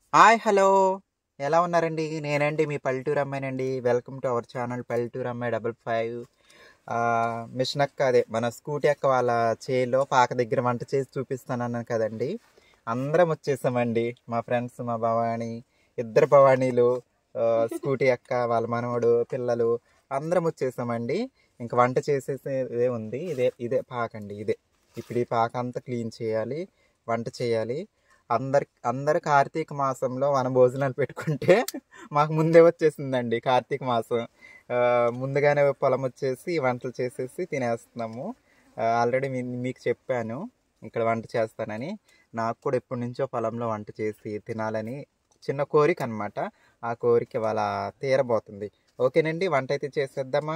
Hi hello ఎలా ఉన్నారండి నేనండి మీ పల్లెటూరు అమ్మాయినండి వెల్కమ్ టు అవర్ ఛానల్ పల్లెటూరు అమ్మాయి డబల్ ఫైవ్ మిషన్ అక్క అదే మన స్కూటీ అక్క వాళ్ళ చేలో పాక దగ్గర వంట చేసి చూపిస్తాను అన్నాను కదండి అందరం వచ్చేసామండి మా ఫ్రెండ్స్ మా భవాని ఇద్దరు భవానీలు ఆ, స్కూటీ అక్క వాళ్ళ మనవడు పిల్లలు అందరం వచ్చేసామండి ఇంకా వంట చేసేసి ఇదే ఉంది ఇదే ఇదే పాక అండి ఇదే ఇప్పుడు ఈ పాక అంతా క్లీన్ చేయాలి వంట చేయాలి అందరి అందరు కార్తీక మాసంలో మన భోజనాలు పెట్టుకుంటే మాకు ముందే వచ్చేసిందండి కార్తీక మాసం ఆ, ముందుగానే పొలం వచ్చేసి వంటలు చేసేసి తినేస్తున్నాము ఆల్రెడీ మీకు చెప్పాను ఇక్కడ వంట చేస్తానని నాకు కూడా ఎప్పటి నుంచో పొలంలో వంట చేసి తినాలని చిన్న కోరిక అనమాట ఆ కోరిక వాళ్ళ తీరబోతుంది ఓకేనండి వంట అయితే చేసేద్దామా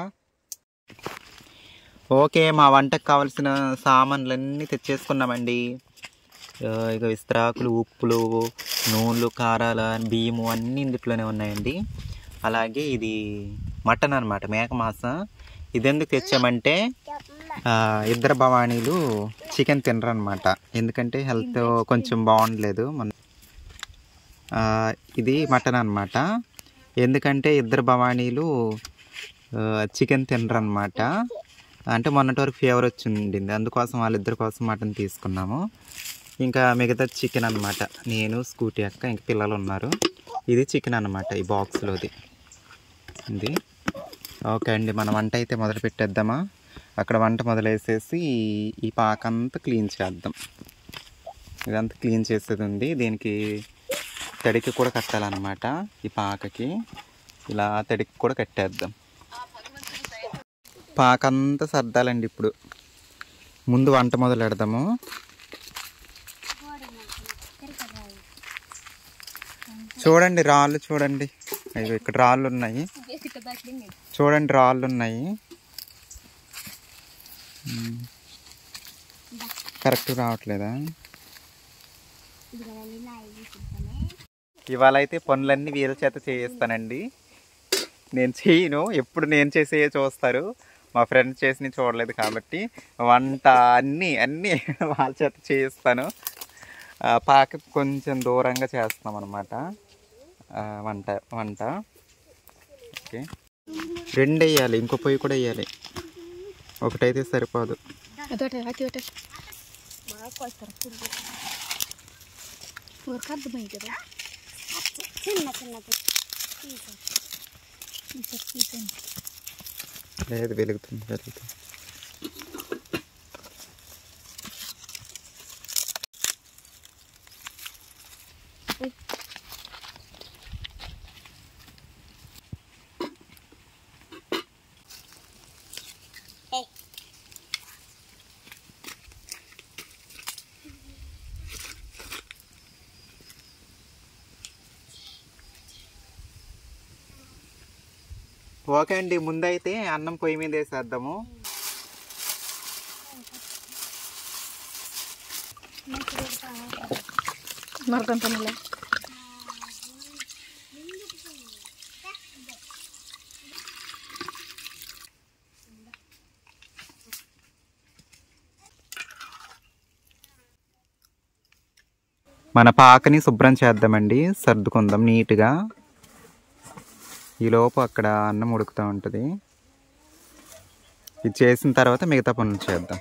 ఓకే మా వంటకు కావాల్సిన సామాన్లన్నీ తెచ్చేసుకున్నామండి ఆ, ఇక విస్తరాకులు ఉప్పులు నూనెలు కారాలు బియ్యము అన్నీ ఇందులోనే ఉన్నాయండి అలాగే ఇది మటన్ అనమాట మేక మాంసం ఇది ఎందుకు తెచ్చామంటే ఆ, ఇద్దరు భవానీలు చికెన్ తినరు అనమాట ఎందుకంటే హెల్త్ కొంచెం బాగుండలేదు మన ఆ, ఇది మటన్ అనమాట ఎందుకంటే ఇద్దరు భవానీలు చికెన్ తినరు అనమాట అంటే మొన్నటి వరకు ఫీవర్ వచ్చింది అందుకోసం వాళ్ళిద్దరి కోసం మటన్ తీసుకున్నాము ఇంకా మిగతా చికెన్ అనమాట నేను స్కూటీ అక్క ఇంక పిల్లలు ఉన్నారు ఇది చికెన్ అనమాట ఈ బాక్స్లోది ఇది ఓకే అండి మన వంట అయితే మొదలు పెట్టేద్దామా అక్కడ వంట మొదలేసేసి ఈ పాకంతా క్లీన్ చేద్దాం ఇదంతా క్లీన్ చేసేది ఉంది దీనికి తడికి కూడా కట్టాలన్నమాట ఈ పాకకి ఇలా తడికి కూడా కట్టేద్దాం పాకంతా సర్దాలండి ఇప్పుడు ముందు వంట మొదలు పెడదాము చూడండి రాళ్ళు చూడండి అయ్యో ఇక్కడ రాళ్ళు ఉన్నాయి చూడండి రాళ్ళు ఉన్నాయి మ్మ్. కరెక్ట్ రావట్లేదా ఇవాళ అయితే పనులన్నీ వీళ్ళ చేత చేయిస్తానండి నేను చేయను ఎప్పుడు నేను చేసే చూస్తారు మా ఫ్రెండ్స్ చేసి చూడలేదు కాబట్టి వంట అన్నీ అన్నీ వాళ్ళ చేత చేయిస్తాను ఆ, పాక కొంచెం దూరంగా చేస్తాం అనమాట వంట వంట ఓకే రెండు వేయాలి ఇంకో పొయ్యి కూడా వేయాలి ఒకటైతే సరిపోదు అదొకటి అతి ఒకటి బాగా కొడతారు పురుగు ఊరికి అర్థమైంది కదా చిన్న చిన్న తీసండి లేదు వెలుగుతుంది వెలుగుతుంది ఓకే అండి ముందైతే అన్నం పొయ్యి మీద వేసేద్దాము మరకం పనులే మన పాకని శుభ్రం చేద్దామండి సర్దుకుందాం నీట్గా ఈలోపు అక్కడ అన్నం ఉడుకుతూ ఉంటుంది ఇది చేసిన తర్వాత మిగతా పనులు చేద్దాం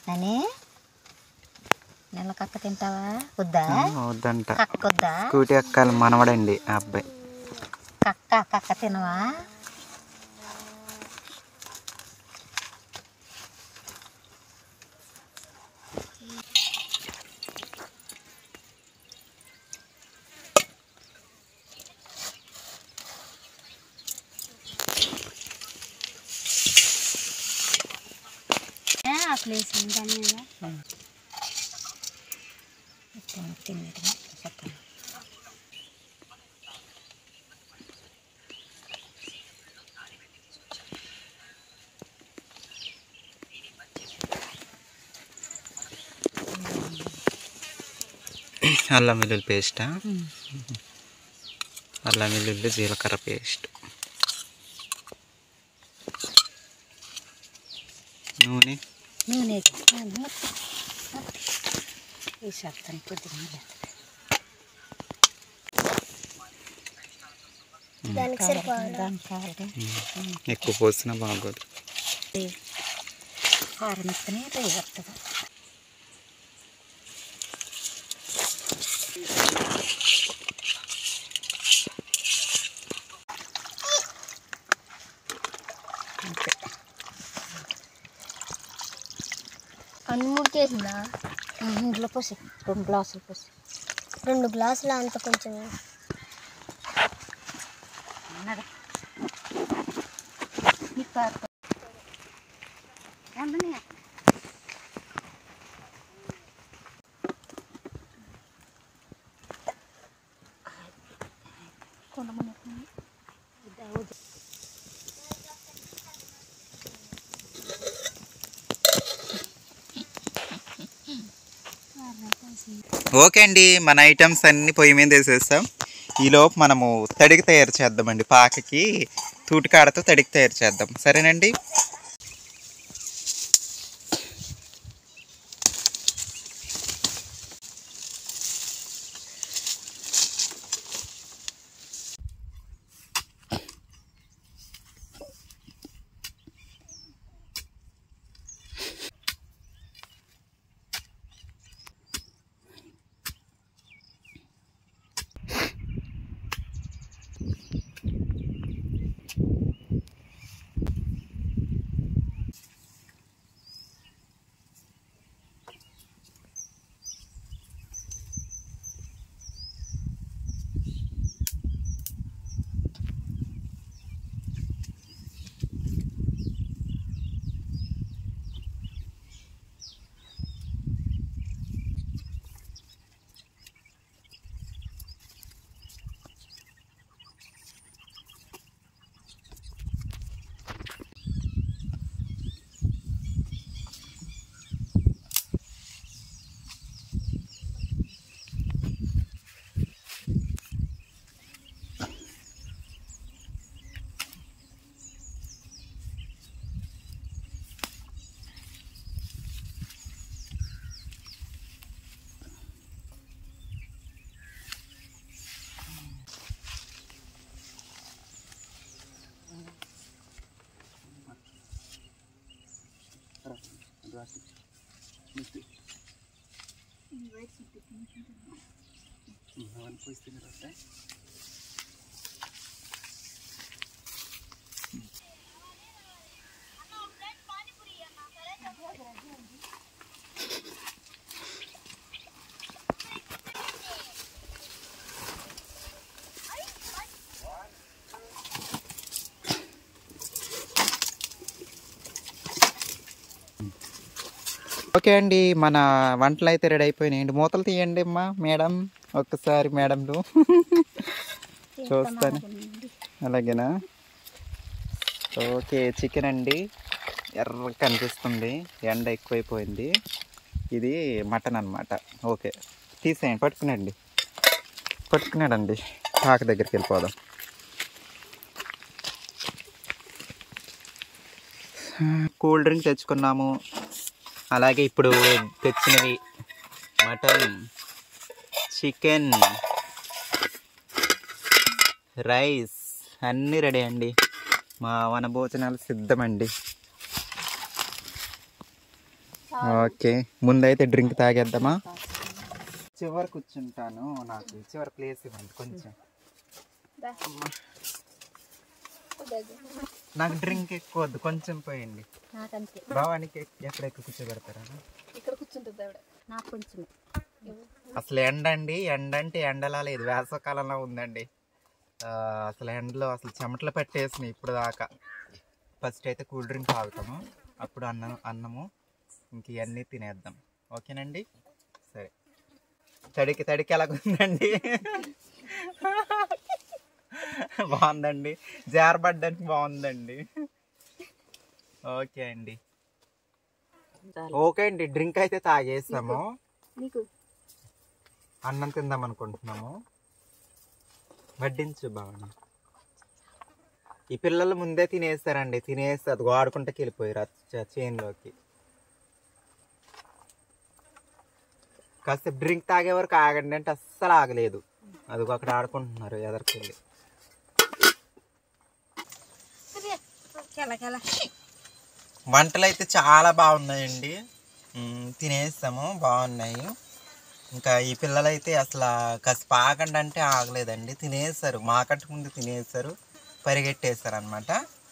అని నెల కక్క తింటావా వద్దా వద్దంట కక్క వద్దా స్కూటీ ఎక్కాలి మనవడండి ఆ అబ్బాయి కక్క కక్క తినవా అసలు వేసింది దాని మీద తిన్నట్టుగా చెప్పండి అల్లం వెల్లుల్లి పేస్టా అల్లం వెల్లుల్లి జీలకర్ర పేస్ట్ నూనె నూనె వేసేస్తాను కొద్దిగా దానికి దానికి కావాలి ఎక్కువ పోసినా బాగోదు కారం ఇస్తేనే రేగొస్తుంది అన్ని ముడికేసిందా ఇంట్లో పోసి రెండు గ్లాసులు పోసి రెండు గ్లాసులు అంత కొంచెం ఓకే అండి మన ఐటమ్స్ అన్ని పొయ్యి మీద వేసేస్తాం ఈలోపు మనము తడికి తయారు చేద్దామండి పాకకి తూటికాడతో తడికి తయారు చేద్దాం సరేనండి ఓకే అండి మన వంటలు అయితే రెడీ అయిపోయినాయండి మూతలు తీయండి అమ్మా మేడం ఒక్కసారి మేడంలు చూస్తాను అలాగేనా ఓకే చికెన్ అండి ఎర్ర కనిపిస్తుంది ఎండ ఎక్కువైపోయింది ఇది మటన్ అన్నమాట ఓకే తీసేయండి పట్టుకునండి పట్టుకున్నాడండి పాక దగ్గరికి వెళ్ళిపోదాం కూల్ డ్రింక్ తెచ్చుకున్నాము అలాగే ఇప్పుడు తెచ్చినవి మటన్ చికెన్ రైస్ అన్నీ రెడీ అండి మా వన భోజనాలు సిద్ధమండి ఓకే ముందైతే డ్రింక్ తాగేద్దామా చివరి కూర్చుంటాను నాకు చివరి ప్లేస్ ఇవ్వండి కొంచెం నాకు డ్రింక్ ఎక్కువ వద్దు కొంచెం పోయండి నాకంతే భావానికి ఎక్కడ ఎక్కువ కూర్చోబెడతారా ఇక్కడ కూర్చుంటుంది ఆవిడ నాకు కొంచెం అసలు ఎండ అండి ఎండ అంటే ఎండలా లేదు వేసవకాలంలో ఉందండి ఆ, అసలు ఎండలో అసలు చెమటలు పట్టేసినాయి ఇప్పుడు దాకా ఫస్ట్ అయితే కూల్ డ్రింక్ తాగుతాము అప్పుడు అన్నం అన్నము ఇంక ఇవన్నీ తినేద్దాం ఓకేనండి సరే తడికి తడికి ఎలాగుందండి బాగుందండి జారబడ్డానికి బాగుందండి ఓకే అండి ఓకే అండి డ్రింక్ అయితే తాగేస్తాము నీకు అన్నం తిందాం అనుకుంటున్నాము వడ్డించు బాగా ఈ పిల్లలు ముందే తినేస్తారండి తినేసి అది ఆడుకుంటకి వెళ్ళిపోయారు చేన్లోకి కాసేపు డ్రింక్ తాగే వరకు ఆగండి అంటే అస్సలు ఆగలేదు అది అక్కడ ఆడుకుంటున్నారు ఎదరికెళ్ళి కెలకెల వంటలు అయితే చాలా బాగున్నాయండి మ్, తినేస్తాము బాగున్నాయి ఇంకా ఈ పిల్లలైతే అసలు కాస్త ఆగండి అంటే ఆగలేదండి తినేస్తారు మాకంటే ముందు తినేస్తారు పరిగెట్టేస్తారు అనమాట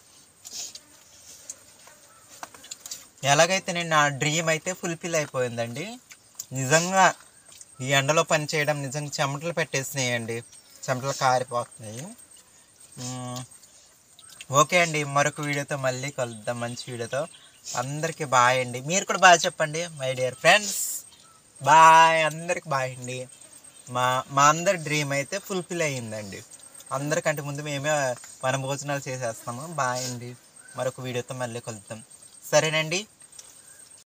ఎలాగైతే నేను నా డ్రీమ్ అయితే ఫుల్ఫిల్ అయిపోయిందండి నిజంగా ఈ ఎండలో పని చేయడం నిజంగా చెమటలు పెట్టేసినాయండి చెమటలు కారిపోతున్నాయి మ్, ఓకే అండి మరొక వీడియోతో మళ్ళీ కలుద్దాం మంచి వీడియోతో అందరికీ బాయ్ అండి మీరు కూడా బాగా చెప్పండి మై డియర్ ఫ్రెండ్స్ బాయ్ అందరికి బాయ్ అండి మా మా అందరి డ్రీమ్ అయితే ఫుల్ఫిల్ అయ్యిందండి అందరికంటే ముందు మేమే మన భోజనాలు చేసేస్తాము బాయ్ అండి మరొక వీడియోతో మళ్ళీ కలుద్దాం సరేనండి